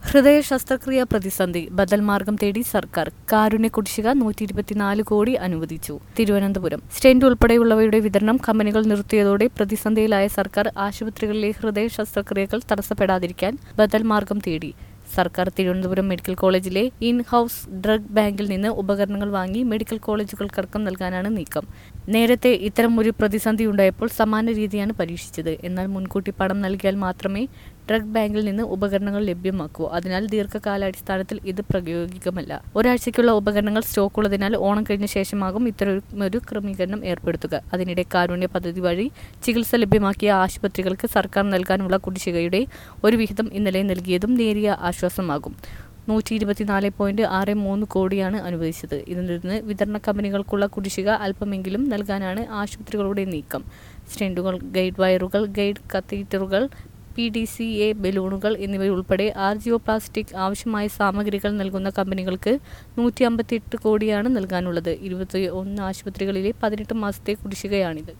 ഹൃദയ ശസ്ത്രക്രിയ പ്രതിസന്ധി ബദൽ മാർഗം തേടി സർക്കാർ കാരുണ്യ കുടിശ്ശിക നൂറ്റി ഇരുപത്തിനാല് കോടി അനുവദിച്ചു തിരുവനന്തപുരം സ്റ്റെന്റ് ഉൾപ്പെടെയുള്ളവയുടെ വിതരണം കമ്പനികൾ നിർത്തിയതോടെ പ്രതിസന്ധിയിലായ സർക്കാർ ആശുപത്രികളിലെ ഹൃദയ ശസ്ത്രക്രിയകൾ തടസ്സപ്പെടാതിരിക്കാൻ ബദൽ മാർഗം തേടി സർക്കാർ തിരുവനന്തപുരം മെഡിക്കൽ കോളേജിലെ ഇൻ ഹൌസ് ഡ്രഗ് ബാങ്കിൽ നിന്ന് ഉപകരണങ്ങൾ വാങ്ങി മെഡിക്കൽ കോളേജുകൾക്കടക്കം നൽകാനാണ് നീക്കം നേരത്തെ ഇത്തരം ഒരു പ്രതിസന്ധി ഉണ്ടായപ്പോൾ സമാന രീതിയാണ് പരീക്ഷിച്ചത് എന്നാൽ മുൻകൂട്ടി പണം നൽകിയാൽ മാത്രമേ ഡ്രഗ് ബാങ്കിൽ നിന്ന് ഉപകരണങ്ങൾ ലഭ്യമാക്കൂ അതിനാൽ ദീർഘകാലാടിസ്ഥാനത്തിൽ ഇത് പ്രായോഗികമല്ല ഒരാഴ്ചയ്ക്കുള്ള ഉപകരണങ്ങൾ സ്റ്റോക്ക് ഉള്ളതിനാൽ ഓണം കഴിഞ്ഞ ശേഷമാകും ഇത്തരം ഒരു ക്രമീകരണം ഏർപ്പെടുത്തുക അതിനിടെ കാരുണ്യ പദ്ധതി വഴി ചികിത്സ ലഭ്യമാക്കിയ ആശുപത്രികൾക്ക് സർക്കാർ നൽകാനുള്ള കുടിശ്ശികയുടെ ഒരു വിഹിതം ഇന്നലെ നൽകിയതും നേരിയ ആശ്വാസമാകും നൂറ്റി ഇരുപത്തിനാല് പോയിന്റ് ആറ് മൂന്ന് കോടിയാണ് അനുവദിച്ചത് ഇതിൽ നിന്ന് വിതരണ കമ്പനികൾക്കുള്ള കുടിശ്ശിക അല്പമെങ്കിലും നൽകാനാണ് ആശുപത്രികളുടെ നീക്കം സ്റ്റെൻഡുകൾ ഗൈഡ് വയറുകൾ ഗൈഡ് കത്തീറ്ററുകൾ പി ഡി സി എ ബലൂണുകൾ എന്നിവയുൾപ്പെടെ ആർജിയോപ്ലാസ്റ്റിക് ആവശ്യമായ സാമഗ്രികൾ നൽകുന്ന കമ്പനികൾക്ക് നൂറ്റി അമ്പത്തിയെട്ട് കോടിയാണ് നൽകാനുള്ളത് ഇരുപത്തി ഒന്ന് ആശുപത്രികളിലെ പതിനെട്ട് മാസത്തെ കുടിശ്ശികയാണിത്